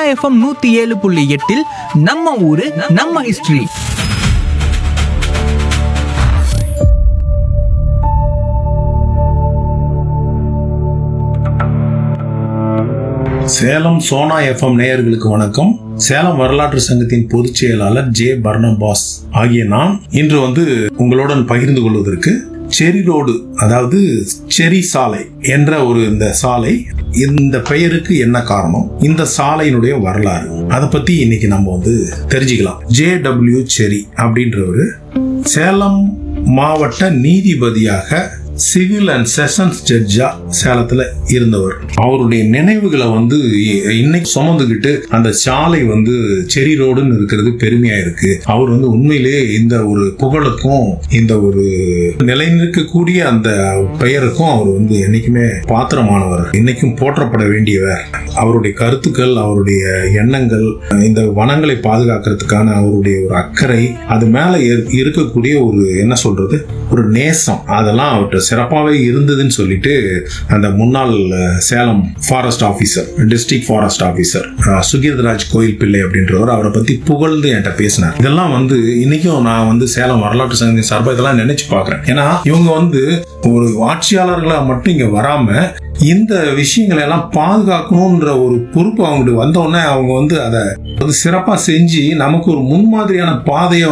FM நூத்தி ஏழு புள்ளி எட்டில் நம்ம ஊரு நம்ம ஹிஸ்டரி சேலம் சோனா எஃப்எம் நேயர்களுக்கு வணக்கம் சேலம் வரலாற்று சங்கத்தின் பொதுச் செயலாளர் ஜே பர்னபாஸ் ஆகிய நான் இன்று வந்து உங்களுடன் பகிர்ந்து கொள்வதற்கு செரி ரோடு அதாவது செரி சாலை என்ற ஒரு இந்த சாலை இந்த பெயருக்கு என்ன காரணம் இந்த சாலையினுடைய வரலாறு அதை பத்தி இன்னைக்கு நம்ம வந்து தெரிஞ்சுக்கலாம் ஜே டபிள்யூ செரி அப்படின்றவரு சேலம் மாவட்ட நீதிபதியாக சிவில் அண்ட் செஷன்ஸ் ஜட்ஜா சேலத்துல இருந்தவர் அவருடைய நினைவுகளை வந்து இ- இன்னைக்கு சுமந்துக்கிட்டு அந்த சாலை வந்து செரி ரோடுன்னு இருக்கிறது பெருமையா இருக்கு அவர் வந்து உண்மையிலேயே இந்த ஒரு புகழுக்கும் இந்த ஒரு நிலைநிற்கக்கூடிய அந்த பெயருக்கும் அவர் வந்து என்னைக்குமே பாத்திரமானவர் இன்னைக்கும் போற்றப்பட வேண்டியவர் அவருடைய கருத்துக்கள் அவருடைய எண்ணங்கள் இந்த வனங்களை பாதுகாக்கிறதுக்கான அவருடைய ஒரு அக்கறை அது மேல இரு- இருக்கக்கூடிய ஒரு என்ன சொல்றது ஒரு நேசம் அதெல்லாம் அவர்கிட்ட சிறப்பாகவே இருந்ததுன்னு சொல்லிட்டு அந்த முன்னாள் அஹ், Salem forest officer district forest officer Sugirtharaj Koil Pillai அப்படின்றவர் அவரை பத்தி புகழ்ந்து என்கிட்ட பேசினார் இதெல்லாம் வந்து இன்னைக்கும் நான் வந்து சேலம் வரலாற்று சங்கத்தின் சார்பாக இதெல்லாம் நினைச்சு பார்க்கிறேன் ஏன்னா இவங்க வந்து ஒரு ஆட்சியாளர்களா மட்டும் இங்க வராம இந்த விஷயங்களை எல்லாம் பாதுகாக்கணும்ன்ற ஒரு பொறுப்பு அவங்களுக்கு வந்த உடனே அவங்க வந்து அதை வந்து சிறப்பா செஞ்சு நமக்கு ஒரு முன்மாதிரியான பாதையை